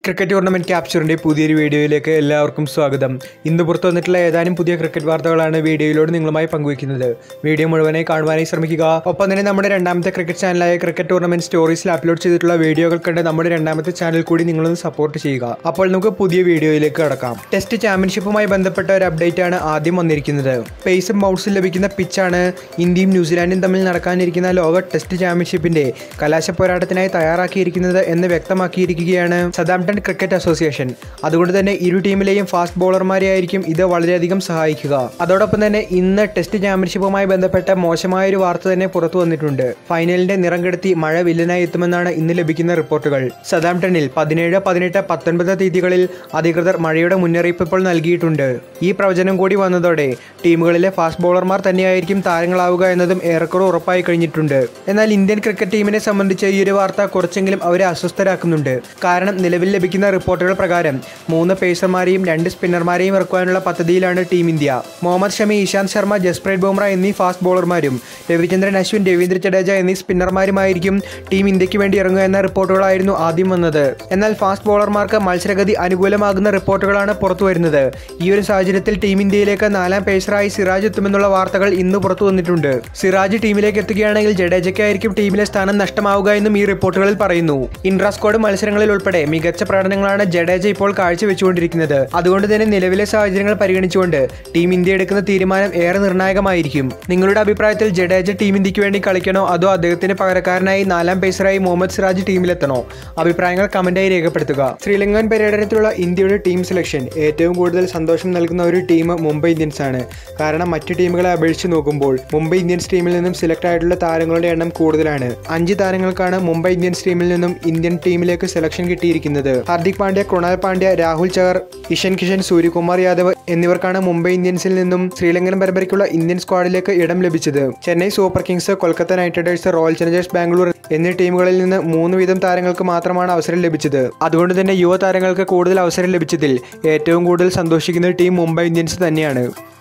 cricket tournament ക്യാപ്ചറിന്റെ പുതിയൊരു വീഡിയോയിലേക്ക് എല്ലാവർക്കും സ്വാഗതം ഇന്ന് പുറത്തു വന്നിട്ടുള്ള ഏതാനും പുതിയ ക്രിക്കറ്റ് വാർത്തകളാണ് വീഡിയോയിലൂടെ നിങ്ങളുമായി പങ്കുവയ്ക്കുന്നത് വീഡിയോ മുഴുവനായി കാണുവാനായി ശ്രമിക്കുക ഒപ്പം തന്നെ നമ്മുടെ രണ്ടാമത്തെ ക്രിക്കറ്റ് ചാനലായ ക്രിക്കറ്റ് ടൂർണമെന്റ് സ്റ്റോറീസിൽ അപ്ലോഡ് ചെയ്തിട്ടുള്ള വീഡിയോകൾ കണ്ട് നമ്മുടെ രണ്ടാമത്തെ ചാനൽ കൂടി നിങ്ങളൊന്ന് സപ്പോർട്ട് ചെയ്യുക അപ്പോൾ നമുക്ക് പുതിയ വീഡിയോയിലേക്ക് കടക്കാം ടെസ്റ്റ് ചാമ്പ്യൻഷിപ്പുമായി ബന്ധപ്പെട്ട ഒരു അപ്ഡേറ്റ് ആണ് ആദ്യം വന്നിരിക്കുന്നത് പേസും ബൗൺസും ലഭിക്കുന്ന പിച്ചാണ് ഇന്ത്യയും ന്യൂസിലാൻഡും തമ്മിൽ നടക്കാനിരിക്കുന്ന ലോക ടെസ്റ്റ് ചാമ്പ്യൻഷിപ്പിന്റെ കലാശ പോരാട്ടത്തിനായി തയ്യാറാക്കിയിരിക്കുന്നത് എന്ന് വ്യക്തമാക്കിയിരിക്കുകയാണ് സദാംപ്ടൺ ക്രിക്കറ്റ് അസോസിയേഷൻ അതുകൊണ്ട് തന്നെ ഇരു ടീമിലെയും ഫാസ്റ്റ് ബോളർമാരെയായിരിക്കും ഇത് വളരെയധികം സഹായിക്കുക അതോടൊപ്പം തന്നെ ഇന്ന് ടെസ്റ്റ് ചാമ്പ്യൻഷിപ്പുമായി ബന്ധപ്പെട്ട മോശമായ ഒരു വാർത്ത തന്നെ പുറത്തു വന്നിട്ടുണ്ട് ഫൈനലിന്റെ നിറം കെടുത്തി മഴ വില്ലനായി എത്തുമെന്നാണ് ഇന്ന് ലഭിക്കുന്ന റിപ്പോർട്ടുകൾ സദാംപ്ടണിൽ പതിനേഴ് പതിനെട്ട് പത്തൊൻപത് തീയതികളിൽ അധികൃതർ മഴയുടെ മുന്നറിയിപ്പ് ഇപ്പോൾ നൽകിയിട്ടുണ്ട് ഈ പ്രവചനം കൂടി വന്നതോടെ ടീമുകളിലെ ഫാസ്റ്റ് ബോളർമാർ തന്നെയായിരിക്കും താരങ്ങളാവുക എന്നതും ഏറെക്കുറെ ഉറപ്പായി കഴിഞ്ഞിട്ടുണ്ട് എന്നാൽ ഇന്ത്യൻ ക്രിക്കറ്റ് ടീമിനെ സംബന്ധിച്ച് ഈ ഒരു വാർത്ത കുറച്ചെങ്കിലും അവരെ അസ്വസ്ഥരാക്കുന്നുണ്ട് കാരണം നിലവിൽ ലഭിക്കുന്ന റിപ്പോർട്ടുകൾ പ്രകാരം മൂന്ന് പേസർമാരെയും രണ്ട് സ്പിന്നർമാരെയും ഇറക്കുവാനുള്ള പദ്ധതിയിലാണ് ടീം ഇന്ത്യ മുഹമ്മദ് ഷമി ഇഷാന്ത് ശർമ്മ ജസ്പ്രീത് ബുംറ എന്നീ ഫാസ്റ്റ് ബോളർമാരും രവിചന്ദ്രൻ അശ്വിൻ രവീന്ദ്ര ജഡേജ എന്നീ സ്പിന്നർമാരുമായിരിക്കും ടീം ഇന്ത്യക്ക് വേണ്ടി ഇറങ്ങുക എന്ന റിപ്പോർട്ടുകളായിരുന്നു ആദ്യം വന്നത് എന്നാൽ ഫാസ്റ്റ് ബോളർമാർക്ക് മത്സരഗതി അനുകൂലമാകുന്ന റിപ്പോർട്ടുകളാണ് പുറത്തു വരുന്നത് ഈ ഒരു സാഹചര്യത്തിൽ ടീം ഇന്ത്യയിലേക്ക് നാലാം പേസറായി സിറാജ് എത്തുമെന്നുള്ള വാർത്തകൾ ഇന്ന് പുറത്തു വന്നിട്ടുണ്ട് സിറാജ് ടീമിലേക്ക് എത്തുകയാണെങ്കിൽ ജഡേജയ്ക്കായിരിക്കും ടീമിലെ സ്ഥാനം നഷ്ടമാവുക എന്നും ഈ റിപ്പോർട്ടുകളിൽ പറയുന്നു ഇൻട്രാ സ്ക്വാഡ് മത്സരങ്ങളിൽ ഉൾപ്പെടെ മികച്ച പ്രകടനങ്ങളാണ് ജഡേജ ഇപ്പോൾ കാഴ്ചവെച്ചുകൊണ്ടിരിക്കുന്നത് അതുകൊണ്ട് തന്നെ നിലവിലെ സാഹചര്യങ്ങൾ പരിഗണിച്ചുകൊണ്ട് ടീം ഇന്ത്യ എടുക്കുന്ന തീരുമാനം ഏറെ നിർണായകമായിരിക്കും നിങ്ങളുടെ അഭിപ്രായത്തിൽ ജഡേജ ടീം ഇന്ത്യക്ക് വേണ്ടി കളിക്കണോ അതോ അദ്ദേഹത്തിന് പകരക്കാരനായി നാലാം പേസറായി മുഹമ്മദ് സിറാജ് ടീമിലെത്തണോ അഭിപ്രായങ്ങൾ കമന്റായി രേഖപ്പെടുത്തുക ശ്രീലങ്കൻ പര്യടനത്തിലുള്ള ഇന്ത്യയുടെ ടീം സെലക്ഷൻ ഏറ്റവും കൂടുതൽ സന്തോഷം നൽകുന്ന ഒരു ടീം മുംബൈ ഇന്ത്യൻസ് ആണ് കാരണം മറ്റ് ടീമുകളെ അപേക്ഷിച്ച് നോക്കുമ്പോൾ മുംബൈ ഇന്ത്യൻസ് ടീമിൽ നിന്നും സെലക്ട് ആയിട്ടുള്ള താരങ്ങളുടെ എണ്ണം കൂടുതലാണ് അഞ്ച് താരങ്ങൾക്കാണ് മുംബൈ ഇന്ത്യൻസ് ടീമിൽ നിന്നും ഇന്ത്യൻ ടീമിലേക്ക് സെലക്ഷൻ കിട്ടിയിരിക്കുന്നത് ഹാർദിക് പാണ്ഡ്യ കൃണാൽ പാണ്ഡ്യ രാഹുൽ ചഹർ ഇഷൻ കിഷൻ സൂര്യകുമാർ യാദവ് എന്നിവർക്കാണ് മുംബൈ ഇന്ത്യൻസിൽ നിന്നും ശ്രീലങ്കൻ പരമ്പരയ്ക്കുള്ള ഇന്ത്യൻ സ്ക്വാഡിലേക്ക് ഇടം ലഭിച്ചത് Chennai Super Kings Kolkata Knight Riders Royal Challengers Bangalore എന്നീ ടീമുകളിൽ നിന്ന് മൂന്ന് വീതം താരങ്ങൾക്ക് മാത്രമാണ് അവസരം ലഭിച്ചത് അതുകൊണ്ട് തന്നെ യുവ താരങ്ങൾക്ക് കൂടുതൽ അവസരം ലഭിച്ചതിൽ ഏറ്റവും കൂടുതൽ സന്തോഷിക്കുന്ന ടീം മുംബൈ ഇന്ത്യൻസ് തന്നെയാണ്